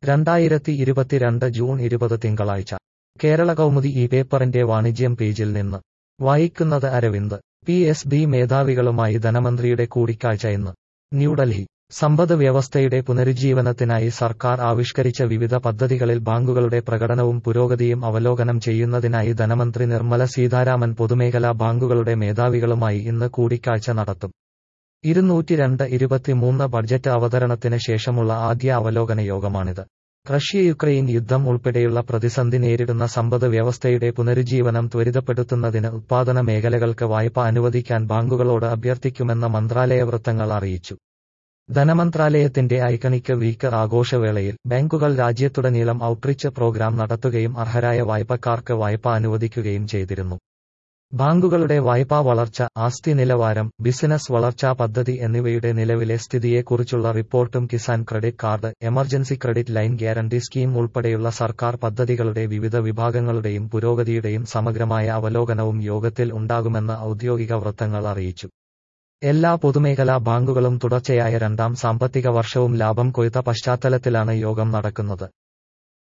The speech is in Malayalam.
രണ്ടായിരത്തി ഇരുപത്തിരണ്ട് ജൂൺ ഇരുപത് തിങ്കളാഴ്ച കേരള കൗമുദി ഈ പേപ്പറിന്റെ വാണിജ്യം പേജിൽ നിന്ന് വായിക്കുന്നത് അരവിന്ദ് പി എസ് ബി മേധാവികളുമായി ധനമന്ത്രിയുടെ കൂടിക്കാഴ്ച ഇന്ന് ന്യൂഡൽഹി സമ്പദ് വ്യവസ്ഥയുടെ പുനരുജ്ജീവനത്തിനായി സർക്കാർ ആവിഷ്കരിച്ച വിവിധ പദ്ധതികളിൽ ബാങ്കുകളുടെ പ്രകടനവും പുരോഗതിയും അവലോകനം ചെയ്യുന്നതിനായി ധനമന്ത്രി നിർമ്മല സീതാരാമൻ പൊതുമേഖലാ ബാങ്കുകളുടെ മേധാവികളുമായി ഇന്ന് കൂടിക്കാഴ്ച നടത്തും ഇരുന്നൂറ്റിരണ്ട് ഇരുപത്തിമൂന്ന് ബഡ്ജറ്റ് അവതരണത്തിന് ശേഷമുള്ള ആദ്യ അവലോകന യോഗമാണിത് റഷ്യ യുക്രൈൻ യുദ്ധം ഉൾപ്പെടെയുള്ള പ്രതിസന്ധി നേരിടുന്ന സമ്പദ് വ്യവസ്ഥയുടെ പുനരുജ്ജീവനം ത്വരിതപ്പെടുത്തുന്നതിന് ഉത്പാദന മേഖലകൾക്ക് വായ്പ അനുവദിക്കാൻ ബാങ്കുകളോട് അഭ്യർത്ഥിക്കുമെന്ന മന്ത്രാലയ വൃത്തങ്ങൾ അറിയിച്ചു ധനമന്ത്രാലയത്തിന്റെ ഐക്കണിക് വീക്ക് ആഘോഷവേളയിൽ ബാങ്കുകൾ രാജ്യത്തുടനീളം ഔട്ട്റീച്ച് പ്രോഗ്രാം നടത്തുകയും അർഹരായ വായ്പക്കാർക്ക് വായ്പ അനുവദിക്കുകയും ചെയ്തിരുന്നു ബാങ്കുകളുടെ വായ്പാ വളർച്ച ആസ്തി നിലവാരം ബിസിനസ് വളർച്ചാ പദ്ധതി എന്നിവയുടെ നിലവിലെ സ്ഥിതിയെക്കുറിച്ചുള്ള റിപ്പോർട്ടും Kisan credit card emergency credit line guarantee scheme ഉൾപ്പെടെയുള്ള സർക്കാർ പദ്ധതികളുടെ വിവിധ വിഭാഗങ്ങളുടെയും പുരോഗതിയുടെയും സമഗ്രമായ അവലോകനവും യോഗത്തിൽ ഉണ്ടാകുമെന്ന് ഔദ്യോഗിക വൃത്തങ്ങൾ അറിയിച്ചു എല്ലാ പൊതുമേഖലാ ബാങ്കുകളും തുടർച്ചയായ രണ്ടാം സാമ്പത്തിക വർഷവും ലാഭം കൊയ്ത്ത പശ്ചാത്തലത്തിലാണ് യോഗം നടക്കുന്നത്